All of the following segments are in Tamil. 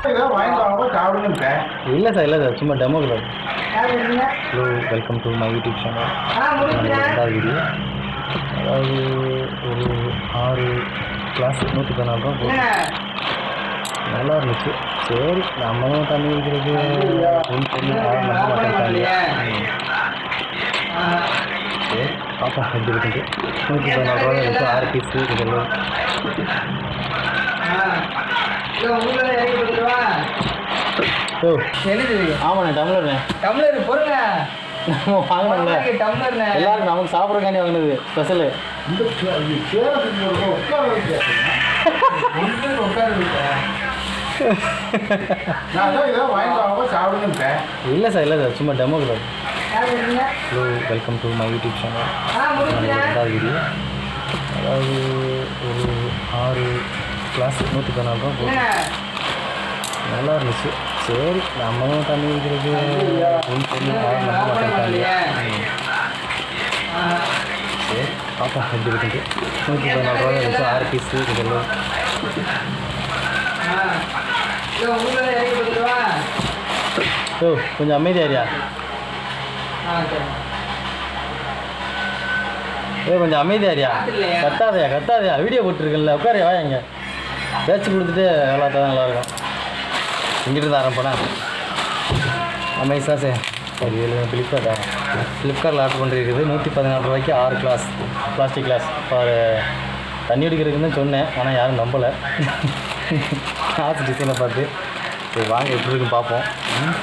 இல்லை சார் இல்லை சார் சும்மா demo class hello welcome to my YouTube channel ரெண்டாவது வீடியோ அதாவது ஒரு ஆறு கிளாஸ் நூற்றி பதினாலு ரூபா போகுது நல்லா இருந்துச்சு சரி நம்மளும் தண்ணி வைக்கிறது ஃபுல் பண்ணி யாரும் நம்ப மாட்டேங்கிறாங்க ம். சரி பார்ப்போம் எப்படி இருக்குது நூற்றி பதினாலு ரூபா இருக்குது ஆறு பீஸு இதெல்லாம் ஓ என்னது ஆமாண்ணே டம்ளர்ண்ணே டம்ளர் பொருங்க நம்ம வாங்கினோம்ல டம்ளர்ண்ணே எல்லாரும் நமக்கு சாப்பிட்றக்காண்டி வாங்கினது ஸ்பெஷலு இல்லை சார் இல்லை சார் சும்மா demo class hello welcome to my YouTube channel ரெண்டாவது வீடியோ அதாவது ஒரு ஆறு கிளாஸ் நூற்றி பதினாலு ரூபா போகுது நல்லா இருந்துச்சு சரி நம்மளும் தண்ணி வைக்கிறது ஃபுல் பண்ணி யாரும் நம்ப மாட்டேங்கிறாங்க ம். சரி பார்ப்போம் எப்படி இருக்குது நூற்றி பதினாலு ரூபா இருந்துச்சு ஆறு பீஸு இதெல்லாம் ஓ கொஞ்சம் அமைதியாரியா ஏ கொஞ்சம் அமைதியாரியா இல்லையா? கத்தாதையா கத்தாதையா வீடியோ போட்டுருக்கல உட்காரியா வா இங்க பேச்சு கொடுத்துட்டு எல்லாத்தான் நல்லாயிருக்கும் இங்கிட்டு இருந்து ஆரம்பிப்பேனா அமேசாக சரி சரி இதில் ஃப்ளிப்கார்ட்டா ஃப்ளிப்கார்ட்டில் ஆர்டர் பண்ணிருக்குது நூற்றி பதினாலு ரூபாய்க்கு ஆறு கிளாஸ் பிளாஸ்டிக் கிளாஸ் ஃபார் தண்ணி அடிக்கிறதுக்குன்னு தான் சொன்னேன் ஆனால் யாரும் நம்பலை காசு டிசைனை பார்த்து சரி வாங்க எப்படி இருக்குன்னு பார்ப்போம் ம்.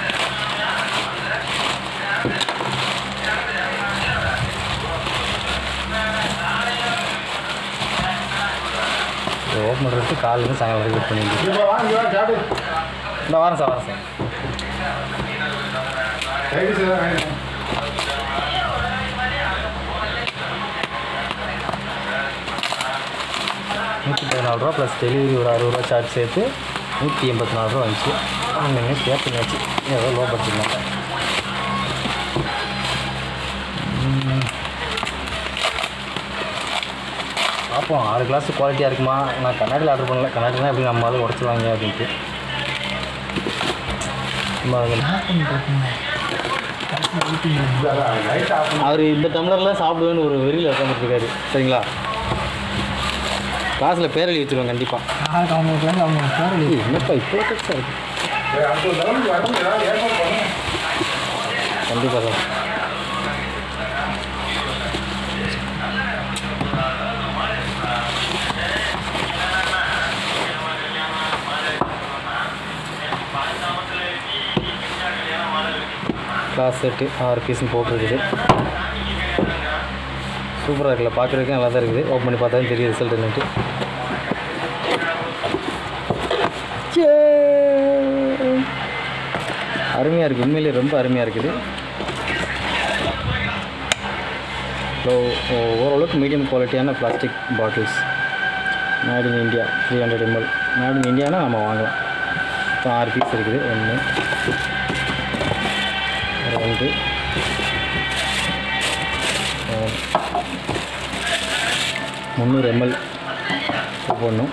இதை ஓப்பன் பண்ணுறதுக்கு காலையிலேருந்து சாயங்காலம் வரைக்கும் வெயிட் பண்ணிட்டு இந்த வாரம் சார் வாரம் சார் நூற்றி பதினாலு ரூபா ப்ளஸ் டெலிவரி ஒரு அறுபது ரூபா சார்ஜ் சேர்த்து நூற்றி எண்பத்தி நாலு ரூபா வந்துச்சு ஆன்லைனே பே பண்ணியாச்சு ஏதோ லோ பட்ஜெட்னால ம். பார்ப்போம் ஆறு கிளாஸ் குவாலிட்டியாக இருக்குமா நான் கண்ணாடியில் ஆர்டர் பண்ணல கண்ணாடினா எப்படி நம்ம ஆளு உடச்சிருவாங்க அப்படின்ட்டு சும்மா அவர் இந்த டம்ளர்லாம் சாப்பிடுவேன்னு ஒரு வெறியில் உட்காந்துருக்காரு சரிங்களா கிளாஸில் பேர் எழுதி வச்சுருவோம் கண்டிப்பாக என்னப்பா இப்போ டெக்ஸ்டாக இருக்கு கண்டிப்பாக சார் கிளாஸ் செட்டு ஆறு பீஸ்னு போட்டிருக்குது சூப்பராக இருக்குல்ல பார்க்குறதுக்கு நல்லா தான் இருக்குது ஓப்பன் பண்ணி பார்த்தா தான் தெரியும் ரிசல்ட் என்னன்ட்டு அருமையாக இருக்குது உண்மையிலேயே ரொம்ப அருமையாக இருக்குது ஸோ ஓரளவுக்கு மீடியம் குவாலிட்டியான plastic bottles made in India three hundred ML made in இந்தியானா நம்ம வாங்கலாம் இப்போ ஆறு பீஸ் இருக்குது ஒன்று ரெண்டு மூணு. முந்நூறு எம்எல் ஒவ்வொன்றும்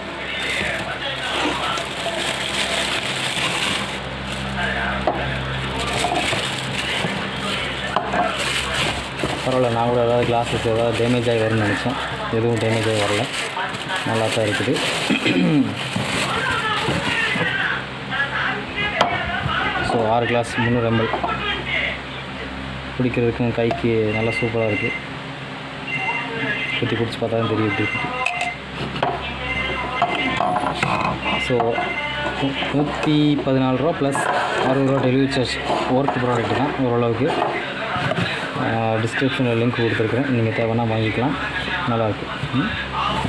பரவாயில்ல நான் கூட ஏதாவது கிளாஸஸ் ஏதாவது டேமேஜ் ஆகி வரும்னு நினச்சேன் எதுவும் டேமேஜ் ஆகி வரல நல்லா தான் இருக்குது ஸோ ஆறு கிளாஸ் முந்நூறு எம்எல் குடிக்கிறதுக்கும் கைக்கு நல்லா சூப்பராக இருக்குது குத்தி குடிச்சு பார்த்தா தான் தெரியும் எப்படி இருக்குது ஸோ நூற்றி பதினாலு ரூபா ப்ளஸ் அறுபது ரூபா டெலிவரி சார்ஜ் ஒர்க் ப்ராடக்ட் தான் ஓரளவுக்கு டிஸ்கிரிப்ஷனில் லிங்க் கொடுத்துருக்குறேன் நீங்கள் தேவைன்னா வாங்கிக்கலாம் நல்லாயிருக்கு ம்